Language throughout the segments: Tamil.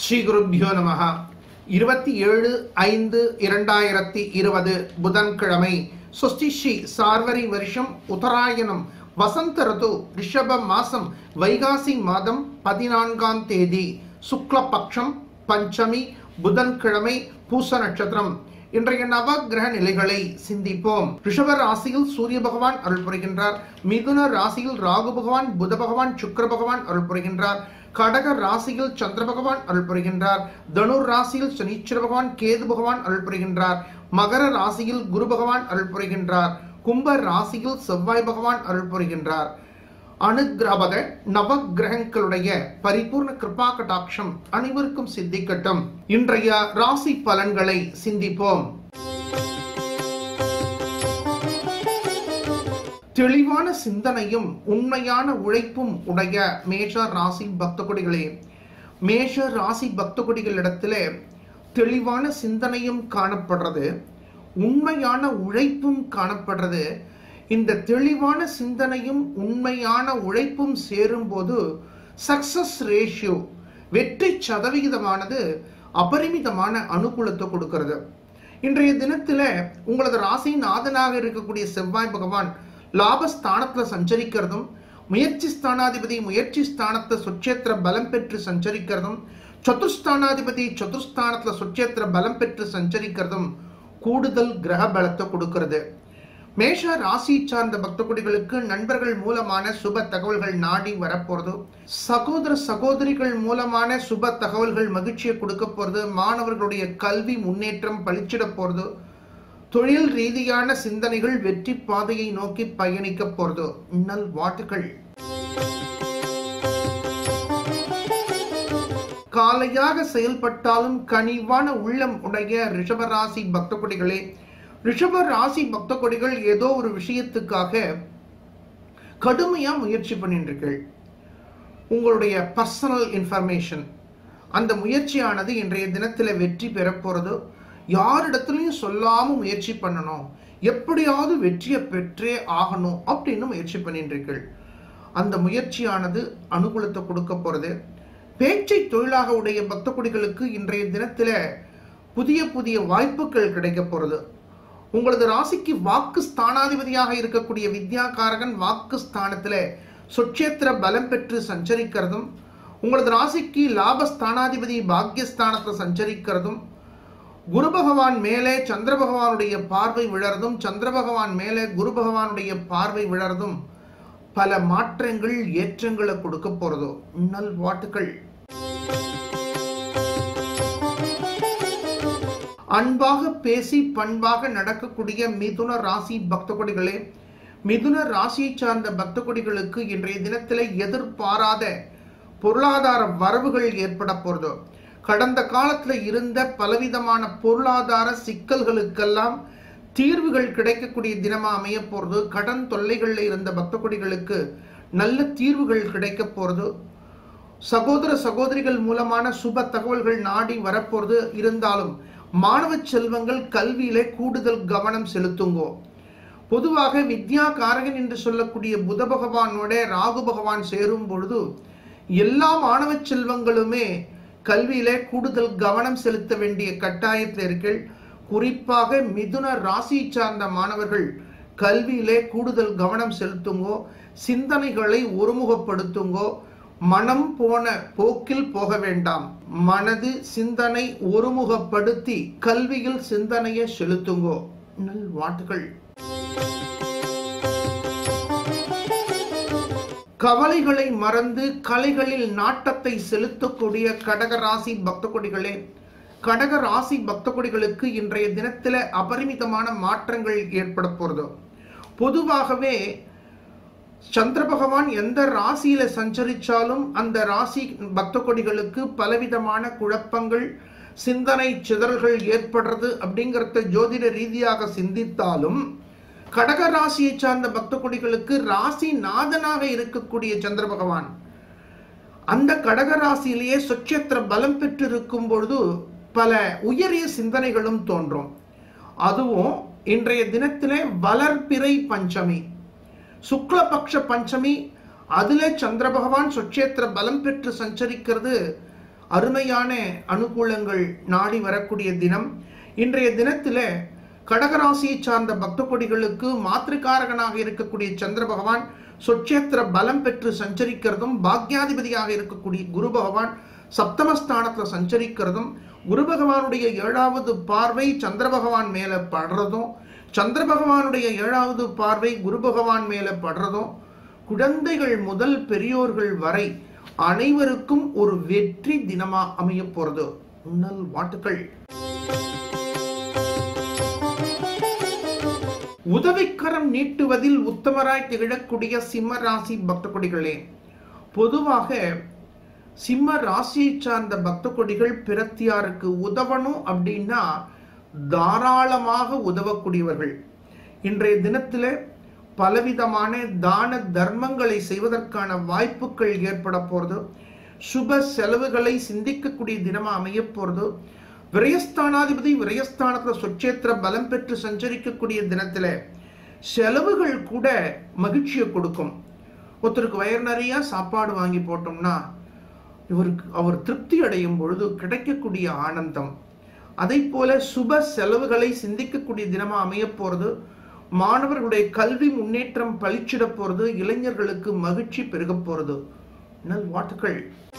ஸ்ரீ குருப்பியோ நமக இருபத்தி ஏழு ஐந்து இரண்டாயிரத்தி இருபது புதன்கிழமை சுஸ்தி ஸ்ரீ சார்வரி வருஷம் உத்தராயணம் வசந்த ருது ரிஷப மாசம் வைகாசி மாதம் பதினான்காம் தேதி சுக்லபக்ஷம் பஞ்சமி புதன்கிழமை பூச நட்சத்திரம் இன்றைய நவ கிரக நிலைகளை சிந்திப்போம் ரிஷப ராசியில் சூரிய பகவான் அருள் புரிகின்றார் மிதுன ராசியில் ராகு பகவான் புத பகவான் சுக்கிர பகவான் அருள் புரிகின்றார் கடக ராசியில் சந்திர பகவான் அருள் புரிகின்றார் தனுர் ராசியில் சனீஸ்வர பகவான் கேது பகவான் அருள் புரிகின்றார் மகர ராசியில் குரு பகவான் அருள் புரிகின்றார் கும்ப ராசியில் செவ்வாய் பகவான் அருள் புரிகின்றார் அனுகிரபத நவ கிரகங்களுடைய பரிபூர்ண கிருபா கடாட்சம் அனைவருக்கும் சித்திக்கட்டும் இன்றைய ராசி பலன்களை சிந்திப்போம் தெளிவான சிந்தனையும் உண்மையான உழைப்பும் உடைய மேஷ ராசி பக்த கொடிகளே மேஷ ராசி பக்த கொடிகளிடத்திலே தெளிவான சிந்தனையும் காணப்படுறது உண்மையான உழைப்பும் காணப்படுறது இந்த தெளிவான சிந்தனையும் உண்மையான உழைப்பும் சேரும்போது சக்சஸ் ரேஷியோ வெற்றி சதவிகிதமானது அபரிமிதமான அனுகூலத்தை கொடுக்கிறது இன்றைய தினத்துல உங்களது ராசி நாதனாக இருக்கக்கூடிய செவ்வாய் பகவான் லாபஸ்தானத்துல சஞ்சரிக்கிறதும் முயற்சி ஸ்தானாதிபதி முயற்சி ஸ்தானத்தை சுட்சேத்திர பலம் பெற்று சஞ்சரிக்கிறதும் சதுர்ஸ்தானாதிபதி சதுர்ஸ்தானத்துல சுட்சேத்திர பலம் பெற்று சஞ்சரிக்கிறதும் கூடுதல் கிரக பலத்தை கொடுக்கிறது மேஷ ராசி சார்ந்த பக்த குடிகளுக்கு நண்பர்கள் மூலமான சுப தகவல்கள் நாடி வரப்போறது சகோதர சகோதரிகள் மூலமான சுப தகவல்கள் மகிழ்ச்சியை கொடுக்க போறது மாணவர்களுடைய கல்வி முன்னேற்றம் பளிச்சிட போறது தொழில் ரீதியான சிந்தனைகள் வெற்றி பாதையை நோக்கி பயணிக்க போறது நல் வாட்டுகள் காலையாக செயல்பட்டாலும் கனிவான உள்ளம் உடைய ரிஷபராசி பக்த கொடிகளே ரிஷப ராசி பக்த கொடிகள் ஏதோ ஒரு விஷயத்துக்காக கடுமையா முயற்சி பண்ணிட்டு உங்களுடைய பர்சனல் இன்ஃபர்மேஷன் அந்த முயற்சியானது இன்றைய தினத்தில் வெற்றி பெற போகிறது யாரிடத்துலையும் சொல்லாம முயற்சி பண்ணணும் எப்படியாவது வெற்றியை பெற்றே ஆகணும் அப்படின்னு முயற்சி பண்ணிட்டு அந்த முயற்சியானது அனுகூலத்தை கொடுக்க போறது பேச்சை தொழிலாக உடைய பக்த குடிகளுக்கு இன்றைய தினத்தில் புதிய புதிய வாய்ப்புகள் கிடைக்க போறது உங்களது ராசிக்கு வாக்கு ஸ்தானாதிபதியாக இருக்கக்கூடிய வித்யாகாரகன் வாக்கு ஸ்தானத்தில் சுட்சேத்திர பலம் பெற்று சஞ்சரிக்கிறதும் உங்களது ராசிக்கு லாபஸ்தானாதிபதி பாக்யஸ்தானத்தில் சஞ்சரிக்கிறதும் குரு பகவான் மேலே சந்திர பகவானுடைய பார்வை விழறதும் சந்திர பகவான் மேலே குரு பகவானுடைய பார்வை விழறதும் பல மாற்றங்கள் ஏற்றங்களை கொடுக்க போறதோ நல் வாட்டுகள் அன்பாக பேசி பண்பாக நடக்கக்கூடிய மிதுன ராசி பக்த கொடிகளே மிதுன ராசியை சார்ந்த பக்த கொடிகளுக்கு இன்றைய தினத்தில் எதிர்பாராத பொருளாதார வரவுகள் ஏற்பட போறதோ கடந்த காலத்தில் இருந்த பலவிதமான பொருளாதார சிக்கல்களுக்கெல்லாம் தீர்வுகள் கிடைக்கக்கூடிய தினமா அமைய போறது கடன் தொல்லைகளில் இருந்த பக்த கொடிகளுக்கு நல்ல தீர்வுகள் கிடைக்க போறது சகோதர சகோதரிகள் மூலமான சுப தகவல்கள் நாடி வரப்போறது இருந்தாலும் மாணவ செல்வங்கள் கல்வியிலே கூடுதல் கவனம் செலுத்துங்கோ பொதுவாக வித்யா காரகன் என்று சொல்லக்கூடிய புத பகவானோட ராகு பகவான் சேரும் பொழுது எல்லா மாணவ செல்வங்களுமே கல்வியிலே கூடுதல் கவனம் செலுத்த வேண்டிய கட்டாயத்தில் இருக்கீள் குறிப்பாக மிதுன ராசி சார்ந்த மாணவர்கள் கல்வியிலே கூடுதல் கவனம் செலுத்துங்கோ சிந்தனைகளை ஒருமுகப்படுத்துங்கோ மனம் போன போக்கில் போக வேண்டாம் மனது சிந்தனை ஒருமுகப்படுத்தி கல்வியில் சிந்தனையை செலுத்துங்கோ நல் வாட்டுகள் கவலைகளை மறந்து கலைகளில் நாட்டத்தை செலுத்தக்கூடிய கடக ராசி பக்த கொடிகளே கடக ராசி பக்த கொடிகளுக்கு இன்றைய தினத்தில் அபரிமிதமான மாற்றங்கள் ஏற்பட போகிறது பொதுவாகவே சந்திர பகவான் எந்த ராசியில சஞ்சரிச்சாலும் அந்த ராசி பக்த கொடிகளுக்கு பலவிதமான குழப்பங்கள் சிந்தனை சிதறல்கள் ஏற்படுறது அப்படிங்கிறத ஜோதிட ரீதியாக சிந்தித்தாலும் கடக ராசியை சார்ந்த பக்த கொடிகளுக்கு ராசி நாதனாக இருக்கக்கூடிய சந்திர பகவான் அந்த கடக ராசியிலேயே சுட்சத்திர பலம் பெற்று இருக்கும் பொழுது பல உயரிய சிந்தனைகளும் தோன்றும் அதுவும் இன்றைய தினத்திலே வளர்பிறை பஞ்சமி சுக்லபக்ஷ பஞ்சமி அதிலே சந்திர பகவான் சுட்சேத்திர பலம் பெற்று சஞ்சரிக்கிறது அருமையான அனுகூலங்கள் நாடி வரக்கூடிய தினம் இன்றைய தினத்தில் கடகராசியை சார்ந்த பக்த கொடிகளுக்கு மாத்திருக்காரகனாக இருக்கக்கூடிய சந்திர பகவான் சொச்சேத்திர பலம் பெற்று சஞ்சரிக்கிறதும் பாக்யாதிபதியாக இருக்கக்கூடிய குரு பகவான் சப்தமஸ்தானத்தில் சஞ்சரிக்கிறதும் குரு பகவானுடைய ஏழாவது பார்வை சந்திர பகவான் மேலே படுறதும் சந்திர பகவானுடைய ஏழாவது பார்வை குரு பகவான் மேலே படுறதும் குழந்தைகள் முதல் பெரியோர்கள் வரை அனைவருக்கும் ஒரு வெற்றி தினமா அமைய போறது நல் வாழ்த்துக்கள் உதவிக்கரம் நீட்டுவதில் உத்தமராய் திகழக்கூடிய சிம்ம ராசி பக்த கொடிகளே பொதுவாக சிம்ம ராசியை சார்ந்த பக்த கொடிகள் பிரத்தியாருக்கு உதவணும் அப்படின்னா தாராளமாக உதவக்கூடியவர்கள் இன்றைய தினத்தில் பலவிதமான தான தர்மங்களை செய்வதற்கான வாய்ப்புகள் ஏற்பட போகிறது சுப செலவுகளை சிந்திக்கக்கூடிய தினமாக அமைய போகிறது விரயஸ்தானாதிபதி விரயஸ்தானத்தில் சொச்சேத்திர பலம் பெற்று சஞ்சரிக்கக்கூடிய தினத்தில் செலவுகள் கூட மகிழ்ச்சியை கொடுக்கும் ஒருத்தருக்கு வயிறு நிறைய சாப்பாடு வாங்கி போட்டோம்னா இவருக்கு அவர் திருப்தி அடையும் பொழுது கிடைக்கக்கூடிய ஆனந்தம் அதை போல சுப செலவுகளை சிந்திக்கக்கூடிய தினமா அமைய போறது மாணவர்களுடைய கல்வி முன்னேற்றம் பளிச்சிட போறது இளைஞர்களுக்கு மகிழ்ச்சி பெருக போறது நல் வாழ்த்துக்கள்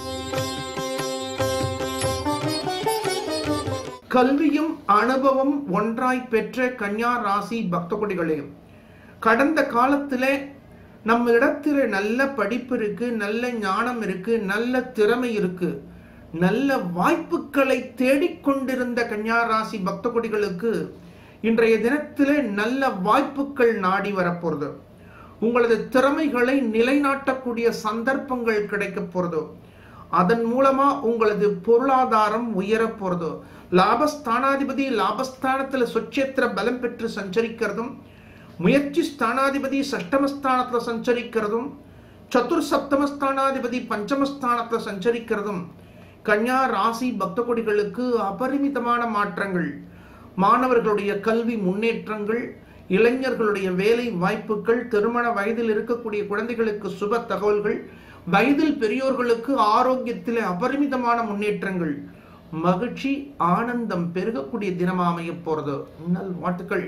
கல்வியும் அனுபவம் ஒன்றாய் பெற்ற கன்யா ராசி பக்த கொடிகளே கடந்த காலத்திலே நம்ம இடத்துல நல்ல படிப்பு இருக்கு நல்ல ஞானம் இருக்கு நல்ல திறமை இருக்கு நல்ல வாய்ப்புகளை தேடிக்கொண்டிருந்த கன்யா ராசி பக்த கொடிகளுக்கு இன்றைய தினத்திலே நல்ல வாய்ப்புகள் நாடி வரப்போறது உங்களது திறமைகளை நிலைநாட்டக்கூடிய சந்தர்ப்பங்கள் கிடைக்க போறது அதன் மூலமா உங்களது பொருளாதாரம் உயர போறது லாபஸ்தானாதிபதி லாபஸ்தானத்துல சொச்சேத்திர பலம் பெற்று சஞ்சரிக்கிறதும் முயற்சி ஸ்தானாதிபதி சஷ்டமஸ்தானத்துல சஞ்சரிக்கிறதும் சதுர் சப்தமஸ்தானாதிபதி பஞ்சமஸ்தானத்துல சஞ்சரிக்கிறதும் கன்யா ராசி பக்த கொடிகளுக்கு அபரிமிதமான மாற்றங்கள் மாணவர்களுடைய கல்வி முன்னேற்றங்கள் இளைஞர்களுடைய வேலை வாய்ப்புகள் திருமண வயதில் இருக்கக்கூடிய குழந்தைகளுக்கு சுப தகவல்கள் வயதில் பெரியோர்களுக்கு ஆரோக்கியத்தில் அபரிமிதமான முன்னேற்றங்கள் மகிழ்ச்சி ஆனந்தம் பெருகக்கூடிய தினமா அமைய போறது நல் வாழ்த்துக்கள்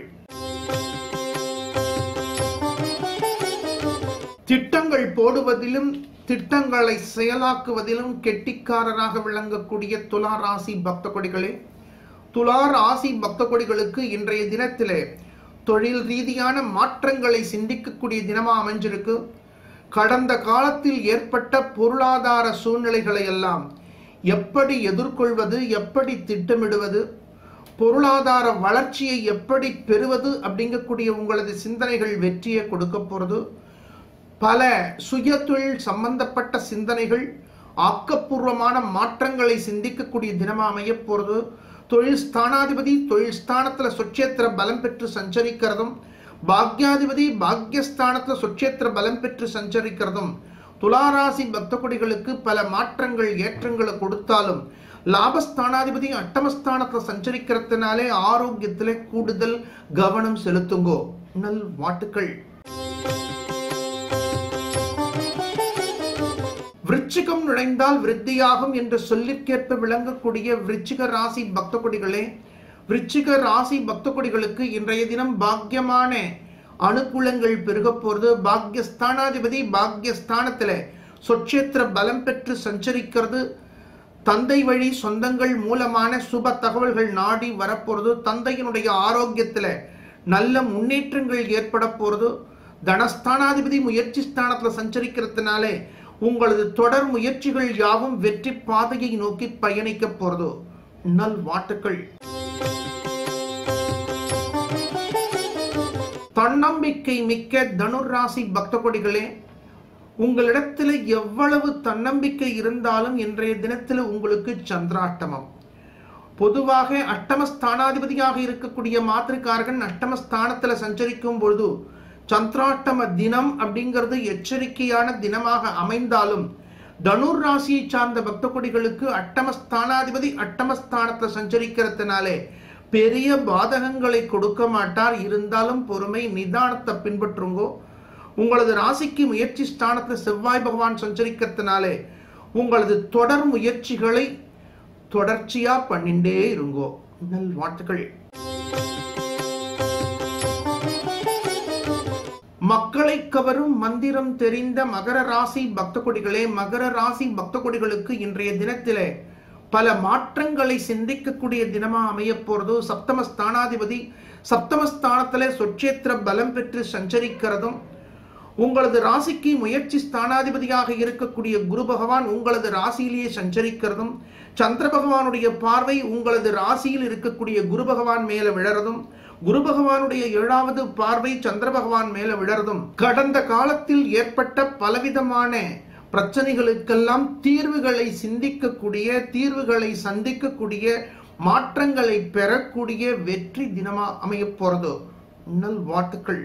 திட்டங்கள் போடுவதிலும் திட்டங்களை செயலாக்குவதிலும் கெட்டிக்காரராக விளங்கக்கூடிய துலா ராசி பக்த கொடிகளே துலா ராசி பக்த கொடிகளுக்கு இன்றைய தினத்திலே தொழில் ரீதியான மாற்றங்களை சிந்திக்கக்கூடிய தினமா அமைஞ்சிருக்கு கடந்த காலத்தில் ஏற்பட்ட பொருளாதார சூழ்நிலைகளை எல்லாம் எப்படி எதிர்கொள்வது எப்படி திட்டமிடுவது பொருளாதார வளர்ச்சியை எப்படி பெறுவது அப்படிங்கக்கூடிய உங்களது சிந்தனைகள் வெற்றியை கொடுக்க போகிறது பல சுய தொழில் சம்பந்தப்பட்ட சிந்தனைகள் ஆக்கப்பூர்வமான மாற்றங்களை சிந்திக்கக்கூடிய தினமாக அமைய போகிறது தொழில் ஸ்தானாதிபதி தொழில் ஸ்தானத்தில் சொச்சேத்திர பலம் பெற்று சஞ்சரிக்கிறதும் பாக்யாதிபதி பாக்யஸ்தானத்தில் சொச்சேத்திர பலம் பெற்று சஞ்சரிக்கிறதும் துளாராசி பக்த கொடிகளுக்கு பல மாற்றங்கள் ஏற்றங்களை கொடுத்தாலும் லாபஸ்தானாதிபதி அட்டமஸ்தானத்தில் சஞ்சரிக்கிறதுனாலே ஆரோக்கியத்திலே கூடுதல் கவனம் செலுத்துங்கோ நல் வாட்டுக்கள் விருச்சிகம் நுழைந்தால் விருத்தியாகும் என்று சொல்லிற்கேற்ப விளங்கக்கூடிய விருச்சிக ராசி பக்த கொடிகளே விருச்சிக ராசி பக்த கொடிகளுக்கு இன்றைய தினம் பாக்கியமான அனுகூலங்கள் பெருக போறது பாக்யஸ்தானாதிபதி பாக்யஸ்தானத்துல சொச்சேத்திர பலம் பெற்று சஞ்சரிக்கிறது தந்தை வழி சொந்தங்கள் மூலமான சுப தகவல்கள் நாடி வரப்போறது தந்தையினுடைய ஆரோக்கியத்துல நல்ல முன்னேற்றங்கள் ஏற்பட போறது தனஸ்தானாதிபதி முயற்சி ஸ்தானத்துல சஞ்சரிக்கிறதுனாலே உங்களது தொடர் முயற்சிகள் யாவும் வெற்றி பாதையை நோக்கி பயணிக்க போறது நல் வாட்டுக்கள் தன்னம்பிக்கை மிக்க தனுர் ராசி பக்த கொடிகளே உங்களிடத்தில் எவ்வளவு தன்னம்பிக்கை இருந்தாலும் இன்றைய தினத்தில் உங்களுக்கு சந்திராஷ்டமம் பொதுவாக அஷ்டமஸ்தானாதிபதியாக இருக்கக்கூடிய மாத்திருக்காரகன் அஷ்டமஸ்தானத்தில் சஞ்சரிக்கும் பொழுது சந்திராஷ்டம தினம் அப்படிங்கிறது எச்சரிக்கையான தினமாக அமைந்தாலும் தனுர் ராசியை சார்ந்த பக்த கொடிகளுக்கு அட்டமஸ்தானாதிபதி அட்டமஸ்தானத்தை சஞ்சரிக்கிறதுனாலே பெரிய பாதகங்களை கொடுக்க மாட்டார் இருந்தாலும் பொறுமை நிதானத்தை பின்பற்றுங்கோ உங்களது ராசிக்கு முயற்சி ஸ்தானத்தில் செவ்வாய் பகவான் சஞ்சரிக்கிறதுனாலே உங்களது தொடர் முயற்சிகளை தொடர்ச்சியா பண்ணிண்டே இருங்கோ நல் வாழ்த்துக்கள் மக்களை கவரும் மந்திரம் தெரிந்த மகர ராசி பக்த கொடிகளே மகர ராசி பக்த கொடிகளுக்கு இன்றைய தினத்திலே பல மாற்றங்களை சிந்திக்கக்கூடிய தினமா அமைய போறது சப்தம ஸ்தானாதிபதி சப்தமஸ்தானத்திலே சொச்சேத்திர பலம் பெற்று சஞ்சரிக்கிறதும் உங்களது ராசிக்கு முயற்சி ஸ்தானாதிபதியாக இருக்கக்கூடிய குரு பகவான் உங்களது ராசியிலேயே சஞ்சரிக்கிறதும் சந்திர பகவானுடைய பார்வை உங்களது ராசியில் இருக்கக்கூடிய குரு பகவான் மேல விழறதும் குரு பகவானுடைய ஏழாவது பார்வை சந்திர பகவான் மேல விழறதும் கடந்த காலத்தில் ஏற்பட்ட பலவிதமான பிரச்சனைகளுக்கெல்லாம் தீர்வுகளை சிந்திக்கக்கூடிய தீர்வுகளை சந்திக்கக்கூடிய மாற்றங்களை பெறக்கூடிய வெற்றி தினமா அமைய போறது நல் வாழ்த்துக்கள்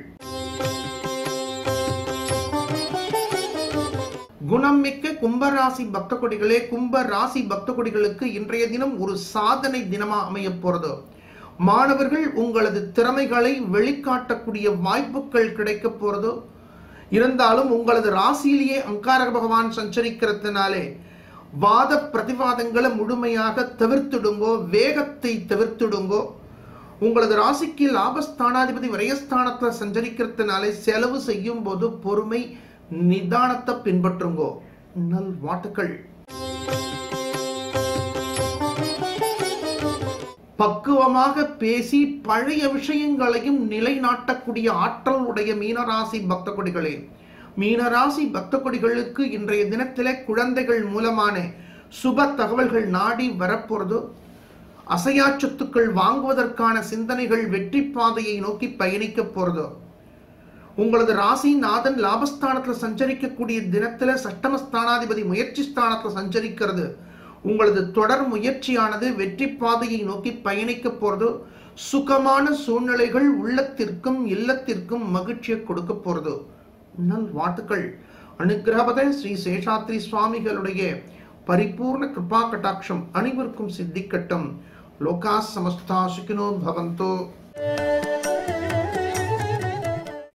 குணம் மிக்க கும்பராசி பக்த கொடிகளே கும்ப ராசி பக்த கொடிகளுக்கு இன்றைய தினம் ஒரு சாதனை தினமா அமைய போறது மாணவர்கள் உங்களது திறமைகளை வெளிக்காட்டக்கூடிய வாய்ப்புகள் கிடைக்க போறது இருந்தாலும் உங்களது ராசியிலேயே அங்காரக பகவான் சஞ்சரிக்கிறதுனாலே வாத பிரதிவாதங்களை முழுமையாக தவிர்த்துடுங்கோ வேகத்தை தவிர்த்துடுங்கோ உங்களது ராசிக்கு லாபஸ்தானாதிபதி விரயஸ்தானத்துல சஞ்சரிக்கிறதுனாலே செலவு செய்யும் போது பொறுமை நிதானத்தை பின்பற்றுங்கோ நல் வாட்டுக்கள் பக்குவமாக பேசி பழைய விஷயங்களையும் நிலைநாட்டக்கூடிய ஆற்றல் உடைய மீனராசி பக்த கொடிகளே மீனராசி பக்த கொடிகளுக்கு இன்றைய தினத்திலே குழந்தைகள் மூலமான சுப தகவல்கள் நாடி வரப்போறது அசையா சொத்துக்கள் வாங்குவதற்கான சிந்தனைகள் வெற்றி பாதையை நோக்கி பயணிக்க போறது உங்களது ராசி நாதன் லாபஸ்தானத்துல சஞ்சரிக்கக்கூடிய தினத்துல சட்டமஸ்தானாதிபதி முயற்சி ஸ்தானத்துல சஞ்சரிக்கிறது உங்களது தொடர் முயற்சியானது வெற்றி பாதையை நோக்கி பயணிக்க போறது சுகமான சூழ்நிலைகள் உள்ளத்திற்கும் இல்லத்திற்கும் மகிழ்ச்சியை கொடுக்க போறது நல் வாழ்த்துக்கள் அனுகிரகபத ஸ்ரீ சேஷாத்ரி சுவாமிகளுடைய பரிபூர்ண கிருபா கட்டாட்சம் அனைவருக்கும் சித்திக்கட்டும் லோகா சமஸ்தா சுகினோ பவந்தோ